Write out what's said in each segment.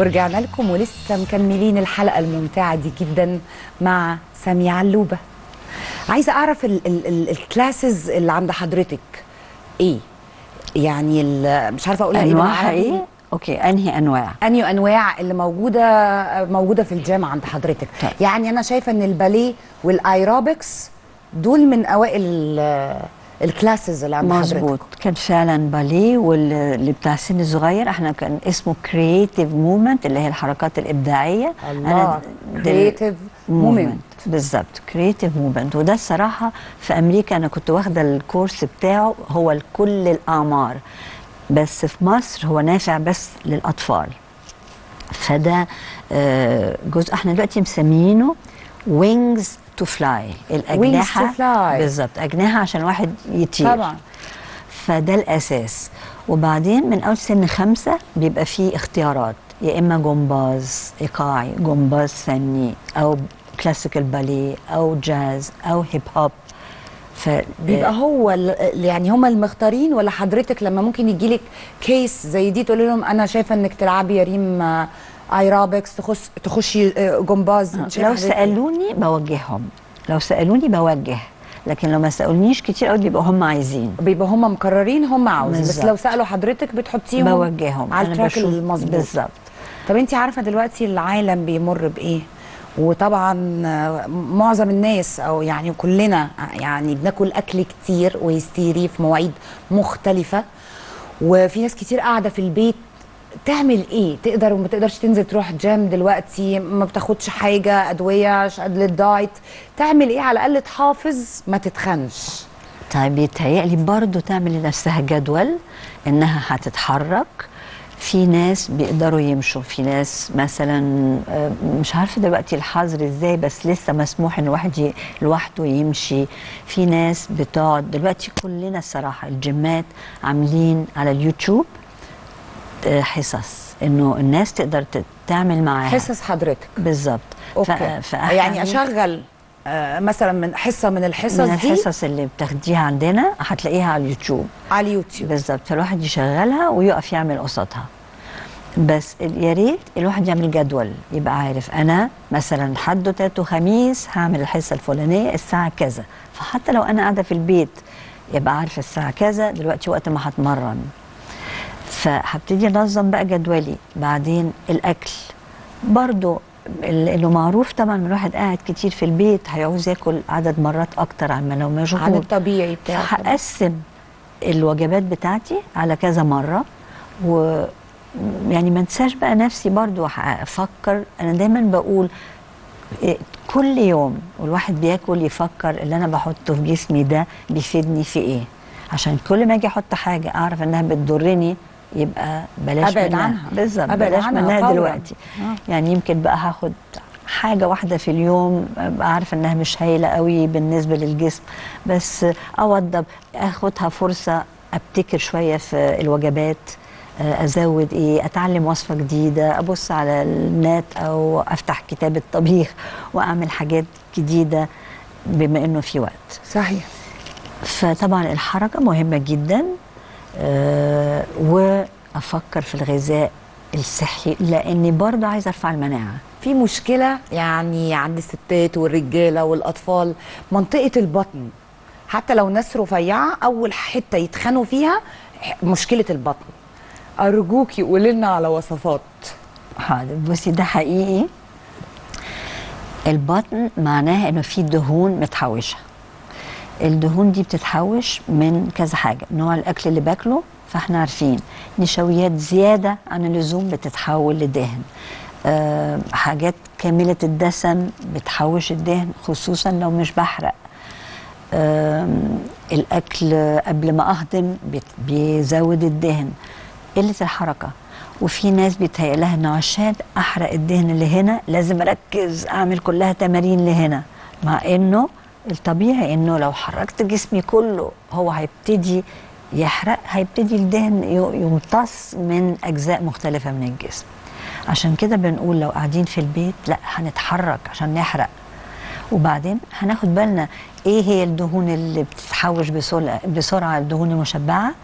ورجعنا لكم ولسه مكملين الحلقه الممتعه دي جدا مع سامية علوبه عايزه اعرف ال- ال- ال- الكلاسز اللي عند حضرتك ايه يعني ال- مش عارفه اقولها ايه انواعها بالعربي. ايه اوكي انهي انواع انهي انواع اللي موجوده موجوده في الجيم عند حضرتك طيب. يعني انا شايفه ان الباليه والايروبكس دول من اوائل ال- الكلاسز اللي عند مظبوط حضرتك كان فعلا باليه واللي بتاع السن الصغير احنا كان اسمه كرييتيف مومنت اللي هي الحركات الابداعيه الله دل- كرييتيف مومنت بالظبط كرييتيف مومنت وده الصراحه في امريكا انا كنت واخده الكورس بتاعه هو لكل الاعمار بس في مصر هو نافع بس للاطفال فده آه، جزء احنا دلوقتي مسمينه وينجز تو فلاي الاجنحه to fly. بالظبط اجنحه عشان الواحد يطير طبعا فده الاساس وبعدين من اول سن خمسه بيبقى فيه اختيارات يا اما جمباز ايقاعي جمباز فني او كلاسيكال باليه او جاز او هيب هوب ف بيبقى هو ال- يعني هم المختارين ولا حضرتك لما ممكن يجي لك كيس زي دي تقولي لهم انا شايفه انك تلعبي يا ريم آه، ايروبكس تخش تخشي آه، جمباز شايفة لو حضرتك- سالوني بوجههم لو سالوني بوجه لكن لو ما سالونيش كتير قوي بيبقوا هم عايزين بيبقى هم مقررين هم عاوزين بس بالظبط. لو سالوا حضرتك بتحطيهم بوجههم على أنا التراك بشوف- المظبوط بالظبط طب انت عارفه دلوقتي العالم بيمر بايه وطبعا آه، معظم الناس او يعني كلنا يعني بناكل اكل كتير وهستيري في مواعيد مختلفه وفي ناس كتير قاعده في البيت تعمل ايه تقدر وما تقدرش تنزل تروح جيم دلوقتي ما بتاخدش حاجه ادويه ش- للدايت تعمل ايه على الاقل تحافظ ما تتخنش طيب يتهيألي برضو تعمل لنفسها جدول انها هتتحرك في ناس بيقدروا يمشوا في ناس مثلا آه، مش عارفه دلوقتي الحظر ازاي بس لسه مسموح ان الواحد ي- لوحده يمشي في ناس بتقعد دلوقتي كلنا الصراحه الجيمات عاملين على اليوتيوب آه، حصص انه الناس تقدر ت- تعمل معاها حصص حضرتك بالظبط اوكي فإحنا يعني اشغل آه، مثلا من حصه من الحصص من دي الحصص اللي بتاخديها عندنا هتلاقيها على اليوتيوب على اليوتيوب بالظبط فالواحد يشغلها ويقف يعمل قصادها بس ال- يا ريت الواحد يعمل جدول يبقى عارف انا مثلا حد وتلات وخميس هعمل الحصه الفلانيه الساعه كذا فحتى لو انا قاعده في البيت يبقى عارفه الساعه كذا دلوقتي وقت ما هتمرن فهبتدي انظم بقى جدولي بعدين الاكل برضو ال- اللي معروف طبعا من الواحد قاعد كتير في البيت هيعوز ياكل عدد مرات اكتر عما لو مشغول عن الطبيعي بتاعك هقسم الوجبات بتاعتي على كذا مره و يعني ما انساش بقى نفسي برضو افكر انا دايما بقول إيه، كل يوم والواحد بياكل يفكر اللي انا بحطه في جسمي ده بيفيدني في ايه عشان كل ما اجي احط حاجه اعرف انها بتضرني يبقى بلاش أبعد منها عنها. بالظبط أبعد بلاش عنها منها فوراً. دلوقتي آه. يعني يمكن بقى هاخد حاجه واحده في اليوم ابقى عارفه انها مش هايله قوي بالنسبه للجسم بس اوضب اخدها فرصه ابتكر شويه في الوجبات آه، ازود ايه اتعلم وصفه جديده ابص على النت او افتح كتاب الطبيخ واعمل حاجات جديده بما انه في وقت صحيح فطبعا الحركه مهمه جدا آه، وافكر في الغذاء الصحي لاني برضه عايزه ارفع المناعه في مشكله يعني عند الستات والرجاله والاطفال منطقه البطن حتى لو ناس رفيعه اول حته يتخانوا فيها مشكله البطن ارجوكي قولي لنا على وصفات حاضر بصي ده حقيقي البطن معناها انه في دهون متحوشه الدهون دي بتتحوش من كذا حاجه نوع الاكل اللي باكله فاحنا عارفين نشويات زياده عن اللزوم بتتحول لدهن أه حاجات كامله الدسم بتحوش الدهن خصوصا لو مش بحرق آم، الاكل قبل ما اهضم بت- بيزود الدهن قله الحركه وفي ناس بيتهيأ لها انه عشان احرق الدهن اللي هنا لازم اركز اعمل كلها تمارين لهنا مع انه الطبيعي انه لو حركت جسمي كله هو هيبتدي يحرق هيبتدي الدهن ي- يمتص من اجزاء مختلفه من الجسم عشان كده بنقول لو قاعدين في البيت لا هنتحرك عشان نحرق وبعدين هناخد بالنا ايه هي الدهون اللي بتتحوش بسرعه بسرعه الدهون المشبعه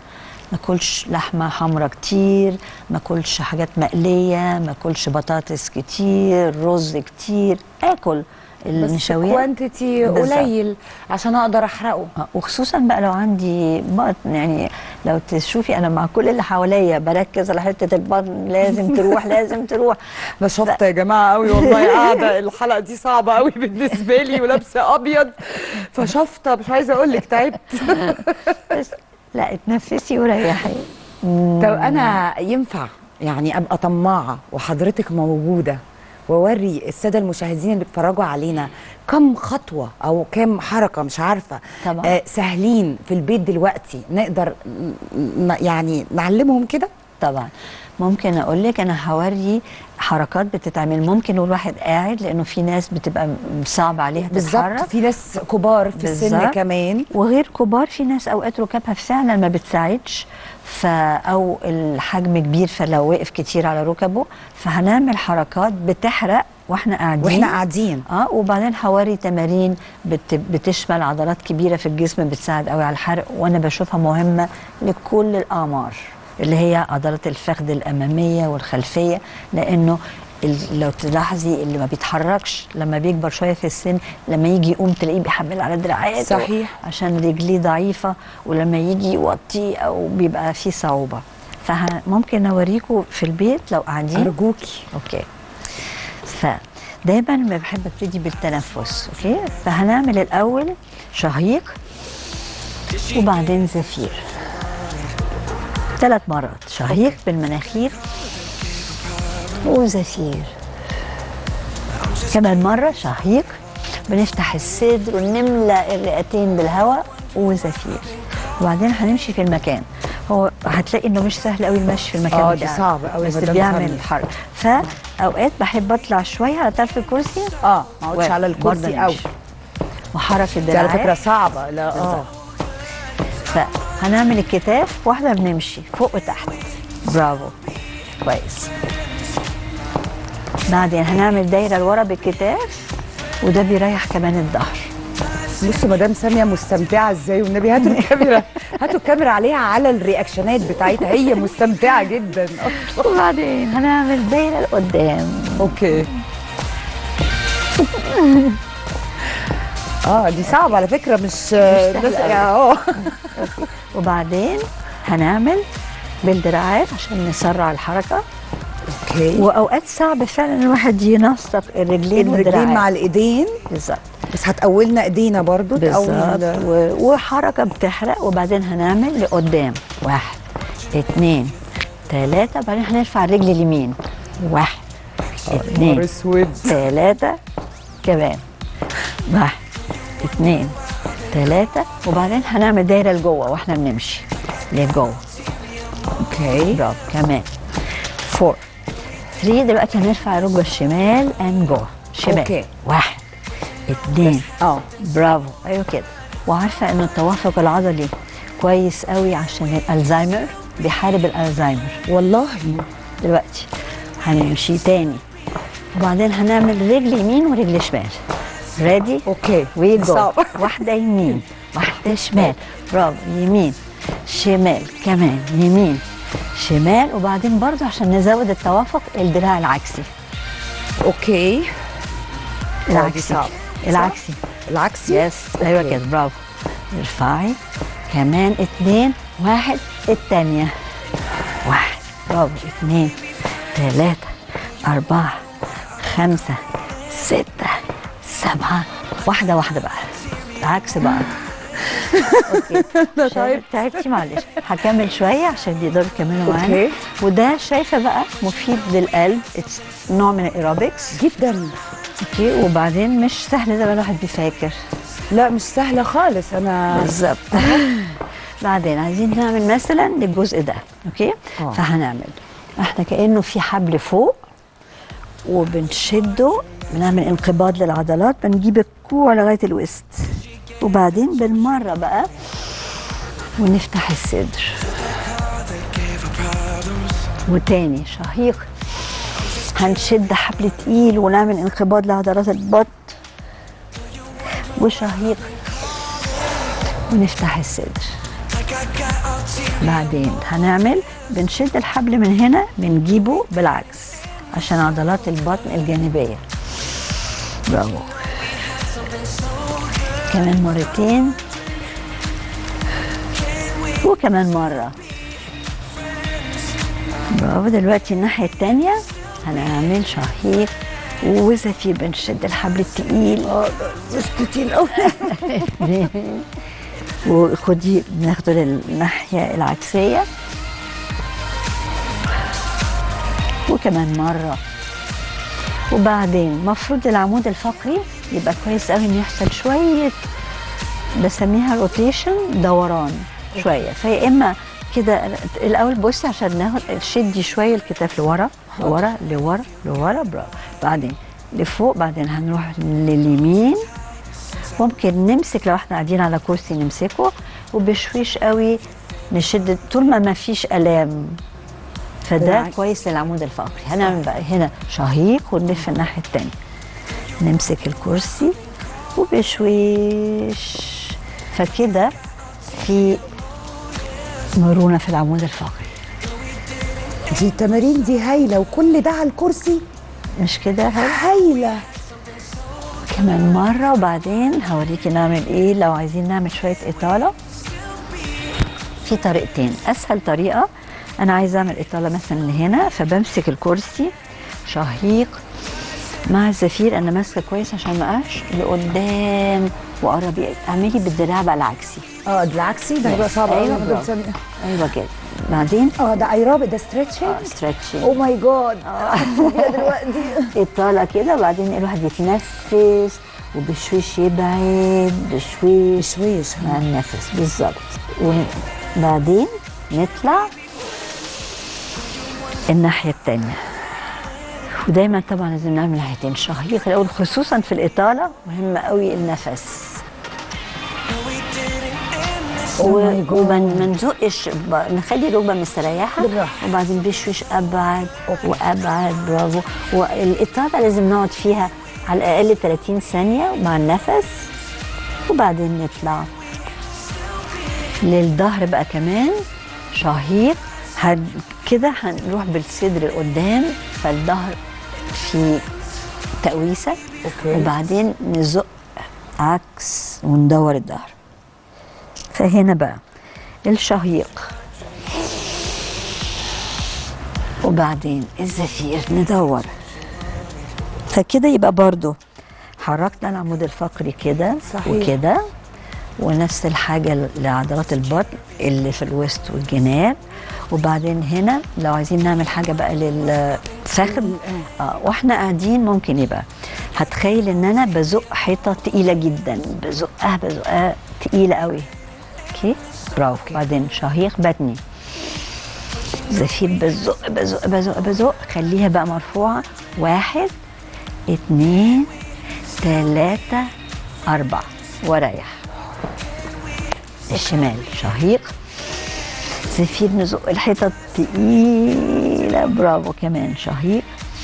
ما اكلش لحمه حمراء كتير ما اكلش حاجات مقليه ما اكلش بطاطس كتير رز كتير اكل بس النشويات كوانتيتي بالظبط. قليل عشان اقدر احرقه آه، وخصوصا بقى لو عندي بطن يعني لو تشوفي انا مع كل اللي حواليا بركز على حته البطن لازم تروح لازم تروح انا شفت يا جماعه قوي والله قاعده الحلقه دي صعبه قوي بالنسبه لي ولابسه ابيض فشفطه مش عايزه اقول لك تعبت بس لا اتنفسي وريحي طب انا ينفع يعني ابقى طماعه وحضرتك موجوده واوري الساده المشاهدين اللي بيتفرجوا علينا كم خطوه او كم حركه مش عارفه طبعا. آه سهلين في البيت دلوقتي نقدر ن- ن- يعني نعلمهم كده طبعا ممكن اقول لك انا هوري حركات بتتعمل ممكن لو الواحد قاعد لانه في ناس بتبقى م- صعب عليها بالظبط تتحرك في ناس كبار في السن بالظبط. كمان وغير كبار في ناس اوقات ركابها فعلا ما بتساعدش ف او الحجم كبير فلو وقف كتير على ركبه فهنعمل حركات بتحرق واحنا قاعدين واحنا قاعدين اه وبعدين هوري تمارين بت بتشمل عضلات كبيره في الجسم بتساعد قوي على الحرق وانا بشوفها مهمه لكل الاعمار اللي هي عضلات الفخذ الاماميه والخلفيه لانه ال- لو تلاحظي اللي ما بيتحركش لما بيكبر شويه في السن لما يجي يقوم تلاقيه بيحمل على دراعاته صحيح. عشان رجليه ضعيفه ولما يجي يوطي او بيبقى فيه صعوبه فممكن اوريكم في البيت لو قاعدين ارجوكي اوكي فدايما ما بحب ابتدي بالتنفس اوكي فهنعمل الاول شهيق وبعدين زفير ثلاث مرات شهيق بالمناخير وزفير كمان مرة شهيق بنفتح الصدر ونملأ الرئتين بالهواء وزفير وبعدين هنمشي في المكان هو هتلاقي انه مش سهل قوي المشي في المكان آه، دي بتاعنا. صعب قوي بس مدام بيعمل سامية. حركه فاوقات بحب اطلع شويه على طرف الكرسي اه ما اقعدش على برضه الكرسي قوي نمشي. وحرك دي على الدراعات فكره صعبه لا اه بالظبط. فهنعمل الكتاف واحنا بنمشي فوق وتحت برافو كويس بعدين هنعمل دايره لورا بالكتاف وده بيريح كمان الظهر بصوا مدام ساميه مستمتعه ازاي والنبي هاتوا الكاميرا هاتوا الكاميرا عليها على الرياكشنات بتاعتها هي مستمتعه جدا وبعدين هنعمل دايره لقدام اوكي اه دي صعبه على فكره مش سهلة بس- أوي. اه وبعدين هنعمل بالدراعات عشان نسرع الحركه اوكي واوقات صعب فعلا الواحد ينسق الرجلين الرجلين والدراعات مع الايدين بالظبط بس هتقولنا ايدينا برضو تقوي بالظبط ال- و- وحركه بتحرق وبعدين هنعمل لقدام واحد اتنين تلاته بعدين هنرفع الرجل اليمين واحد نهار اتنين اسود تلاته كمان واحد اتنين تلاته وبعدين هنعمل دايره لجوه واحنا بنمشي لجوه اوكي برافو كمان فور 3 دلوقتي هنرفع الركبه الشمال اند جو شمال أوكي. واحد اتنين اه برافو ايوه كده وعارفه ان التوافق العضلي كويس قوي عشان الالزهايمر بيحارب الالزهايمر والله دلوقتي هنمشي تاني وبعدين هنعمل رجل يمين ورجل شمال ريدي اوكي وي جو صعب. واحده يمين واحده شمال برافو يمين شمال كمان يمين شمال وبعدين برضو عشان نزود التوافق الدراع العكسي اوكي العكسي صعب. العكسي العكسي يس ايوه كده برافو ارفعي كمان اتنين واحد التانية واحد برافو اتنين تلاتة أربعة خمسة ستة سبعة واحدة واحدة بقى العكس بقى اوكي شايف- تعبتي معلش هكمل شوية عشان يقدروا يكملوا معانا أوكي. وده شايفة بقى مفيد للقلب It's نوع من الايروبكس جدا اوكي وبعدين مش سهل زي ما الواحد بيفكر لا مش سهله خالص انا بالظبط بعدين عايزين نعمل مثلا للجزء ده اوكي آه. فهنعمل احنا كانه في حبل فوق وبنشده بنعمل انقباض للعضلات بنجيب الكوع لغايه الوسط وبعدين بالمره بقى ونفتح الصدر وتاني شهيق هنشد حبل تقيل ونعمل انقباض لعضلات البطن وشهيق ونفتح الصدر بعدين هنعمل بنشد الحبل من هنا بنجيبه بالعكس عشان عضلات البطن الجانبية برافو كمان مرتين وكمان مرة برافو دلوقتي الناحية التانية هنعمل شهيق وزفير بنشد الحبل التقيل اه تقيل قوي وخدي بناخده للناحية العكسية وكمان مرة وبعدين المفروض العمود الفقري يبقى كويس قوي ان يحصل شوية بسميها روتيشن دوران شوية فيا اما كده الاول بصي عشان ناخد شدي شوية الكتاف لورا لورا لورا لورا برافو بعدين لفوق بعدين هنروح لليمين ممكن نمسك لو احنا قاعدين على كرسي نمسكه وبشويش قوي نشد طول ما ما فيش الام فده بالعكس. كويس للعمود الفقري هنعمل بقى هنا شهيق ونلف الناحيه التانيه نمسك الكرسي وبشويش فكده في مرونه في العمود الفقري دي التمارين دي هايله وكل ده على الكرسي مش كده هو هايله كمان مرة وبعدين هوريكي نعمل ايه لو عايزين نعمل شوية إطالة في طريقتين أسهل طريقة أنا عايزة أعمل إطالة مثلا لهنا فبمسك الكرسي شهيق مع الزفير أنا ماسكة كويس عشان ما أقعش لقدام وقربي اعملي بالدراع بقى العكسي اه ده العكسي ده هيبقى صعب أيوة قوي برافو. أيوه كده بعدين اه ده ايروبيك ده ستريتشنج ستريتشنج او ماي جاد دلوقتي إطالة كده وبعدين الواحد يتنفس وبشويش يبعد بشويش شويش مع النفس بالظبط وبعدين نطلع الناحية التانية ودايما طبعا لازم نعمل ناحيتين شهيق الأول خصوصا في الإطالة مهم قوي النفس و- my God. وما ما نزقش ب- نخلي الركبه مستريحه بالراحة. وبعدين بشوش ابعد أوكي. وابعد برافو والاطاله لازم نقعد فيها على الاقل 30 ثانيه مع النفس وبعدين نطلع للظهر بقى كمان شهيق هن كده هنروح بالصدر لقدام فالظهر في تقويسه أوكي. وبعدين نزق عكس وندور الظهر فهنا بقى الشهيق وبعدين الزفير ندور فكده يبقى برضو حركنا العمود الفقري كده صحيح. وكده ونفس الحاجة لعضلات البطن اللي في الوسط والجناب وبعدين هنا لو عايزين نعمل حاجة بقى للفخذ اه واحنا قاعدين ممكن يبقى هتخيل ان انا بزق حيطة تقيلة جدا بزقها بزقها تقيلة قوي اوكي برافو بعدين شهيق بطني زفير بزق بزق بزق بزق خليها بقى مرفوعة واحد اتنين تلاتة أربعة وريح الشمال شهيق زفير نزق الحيطة تقيلة برافو كمان شهيق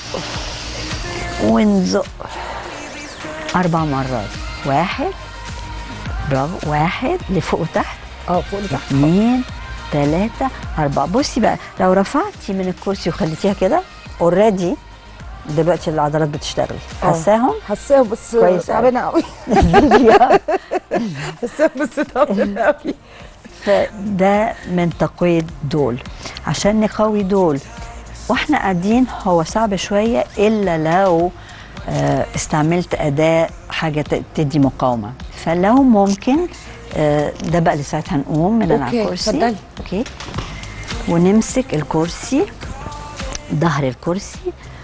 ونزق أربع مرات واحد برافو واحد لفوق وتحت اه فوق لتحت اثنين ثلاثة أربعة بصي بقى لو رفعتي من الكرسي وخليتيها كده اوريدي دلوقتي العضلات بتشتغل آه. حاساهم حاساها بس كويس تعبانه قوي الفيديو حاساها بس تعبانه قوي فده من تقوية دول عشان نقوي دول واحنا قاعدين هو صعب شوية إلا لو آه، استعملت أداة حاجة ت- تدي مقاومة فلو ممكن آه، ده بقى اللي ساعتها هنقوم من على أوكي، الكرسي اتفضلي. اوكي ونمسك الكرسي ظهر الكرسي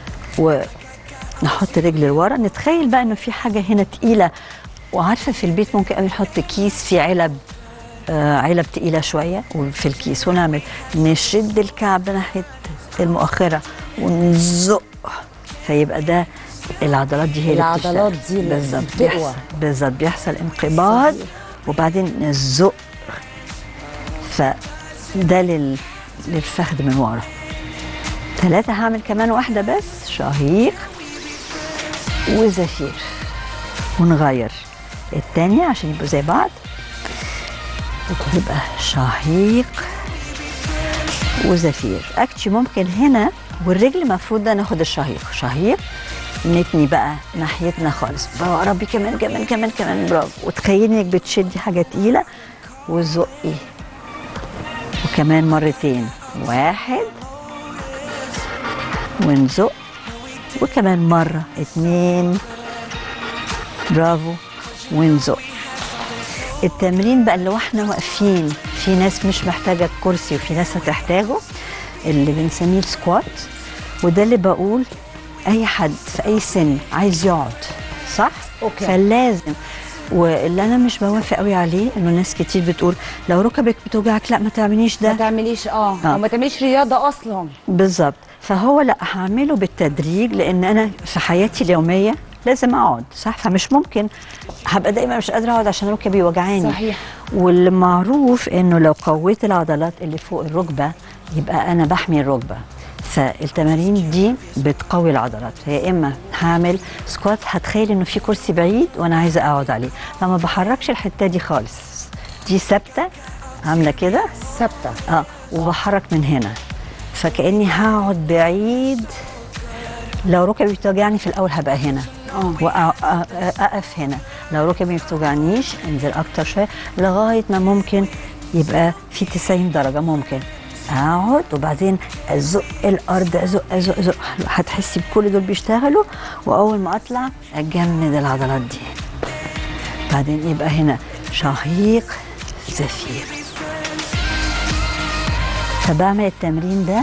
ونحط رجل لورا نتخيل بقى انه في حاجه هنا تقيله وعارفه في البيت ممكن قوي نحط كيس فيه علب آه علب تقيله شويه وفي الكيس ونعمل نشد الكعب ناحيه المؤخره ونزق فيبقى ده العضلات دي هي اللي العضلات بتشتغل. دي اللي بالظبط بتقوى. بيحصل بالظبط بيحصل انقباض صحيح. وبعدين نزق فده لل... للفخذ من ورا ثلاثة هعمل كمان واحدة بس شهيق وزفير ونغير التانية عشان يبقوا زي بعض يبقى شهيق وزفير اكتشي ممكن هنا والرجل المفروض ده ناخد الشهيق شهيق نتني بقى ناحيتنا خالص ربي كمان كمان كمان كمان برافو وتخيلي انك بتشدي حاجه تقيله وزقي وكمان مرتين واحد ونزق وكمان مرة اتنين برافو ونزق التمرين بقى اللي واحنا واقفين في ناس مش محتاجة الكرسي وفي ناس هتحتاجه اللي بنسميه السكوات وده اللي بقول اي حد في اي سن عايز يقعد صح أوكي. فلازم واللي انا مش بوافق قوي عليه انه ناس كتير بتقول لو ركبك بتوجعك لا ما تعمليش ده ما تعمليش اه, آه. وما تعمليش رياضه اصلا بالظبط فهو لا هعمله بالتدريج لان انا في حياتي اليوميه لازم اقعد صح فمش ممكن هبقى دايما مش قادره اقعد عشان ركبي وجعاني صحيح. والمعروف انه لو قويت العضلات اللي فوق الركبه يبقى انا بحمي الركبه فالتمارين دي بتقوي العضلات فيا اما هعمل سكوات هتخيل انه في كرسي بعيد وانا عايزه اقعد عليه فما بحركش الحته دي خالص دي ثابته عامله كده ثابته اه وبحرك من هنا فكاني هقعد بعيد لو ركبي بتوجعني في الاول هبقى هنا آه. واقف هنا لو ركبي ما بتوجعنيش انزل اكتر شويه لغايه ما ممكن يبقى في 90 درجه ممكن اقعد وبعدين ازق الارض ازق ازق ازق هتحسي بكل دول بيشتغلوا واول ما اطلع اجمد العضلات دي بعدين يبقى هنا شهيق زفير فبعمل التمرين ده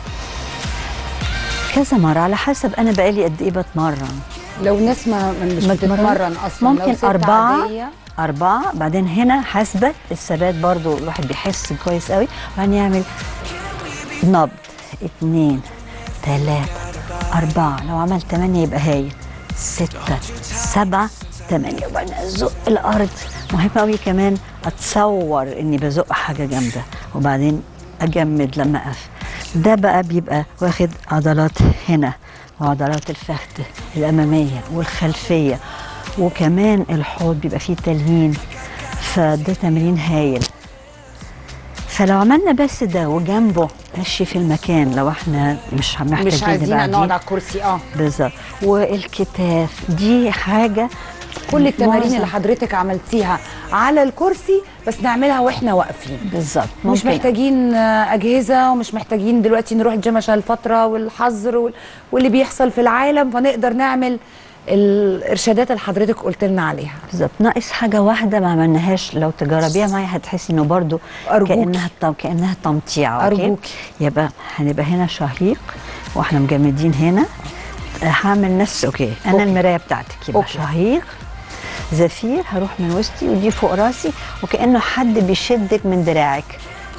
كذا مرة على حسب أنا بقالي قد إيه بتمرن لو ناس ما ما- مش بتمرن بتتمرن اصلا لو ممكن ست أربعة عادية، أربعة بعدين هنا حسبة الثبات برضو الواحد بيحس كويس قوي بعدين يعمل نبض اتنين تلاتة أربعة لو عمل تمانية يبقى هايل ستة سبعة تمانية وبعدين أزق الأرض مهم قوي كمان أتصور إني بزق حاجة جامدة وبعدين أجمد لما أقف ده بقى بيبقى واخد عضلات هنا وعضلات الفخذ الأمامية والخلفية وكمان الحوض بيبقى فيه تلهين فده تمرين هايل فلو عملنا بس ده وجنبه مشي في المكان لو احنا مش محتاجين مش عايزين نبقى نقعد قاعدين. على الكرسي اه بالظبط والكتاف دي حاجه كل التمارين معظم- اللي حضرتك عملتيها على الكرسي بس نعملها واحنا واقفين بالظبط مش ممكن. محتاجين آه، اجهزه ومش محتاجين دلوقتي نروح الجيم عشان الفتره والحظر وال- واللي بيحصل في العالم فنقدر نعمل الارشادات اللي حضرتك قلت لنا عليها بالظبط ناقص حاجه واحده ما عملناهاش لو تجربيها معايا هتحسي انه برضو أرجوكي. كانها طم... كانها تمطيعه أوكي؟ أرجوكي. يبقى هنبقى هنا شهيق واحنا مجمدين هنا هعمل نفس اوكي انا أوكي. المرايه بتاعتك يبقى أوكي. شهيق زفير هروح من وسطي ودي فوق راسي وكانه حد بيشدك من دراعك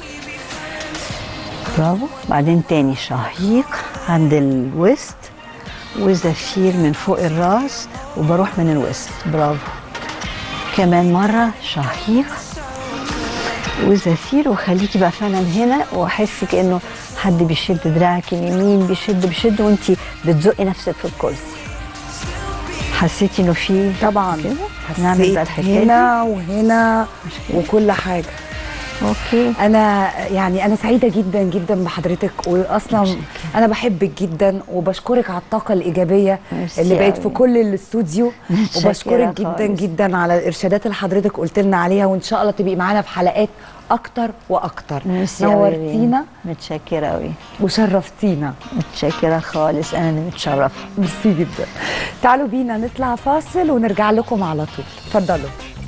برافو بعدين تاني شهيق عند الوسط وزفير من فوق الراس وبروح من الوسط برافو كمان مرة شهيق وزفير وخليكي بقى فعلا هنا واحس كانه حد بيشد دراعك اليمين بيشد بيشد وانت بتزقي نفسك في الكرسي حسيتي انه في طبعا كده نعمل بقى حسيت الحكايه دي هنا وهنا وكل حاجه اوكي انا يعني انا سعيده جدا جدا بحضرتك واصلا انا بحبك جدا وبشكرك على الطاقه الايجابيه ميرسي اللي بقت في أوي. كل الاستوديو متشكرة وبشكرك جدا خالص. جدا على الارشادات اللي حضرتك قلت لنا عليها وان شاء الله تبقي معانا في حلقات اكتر واكتر ميرسي أوي يا ريم. نورتينا متشكره قوي وشرفتينا متشكره خالص انا اللي متشرفه ميرسي جدا تعالوا بينا نطلع فاصل ونرجع لكم على طول اتفضلوا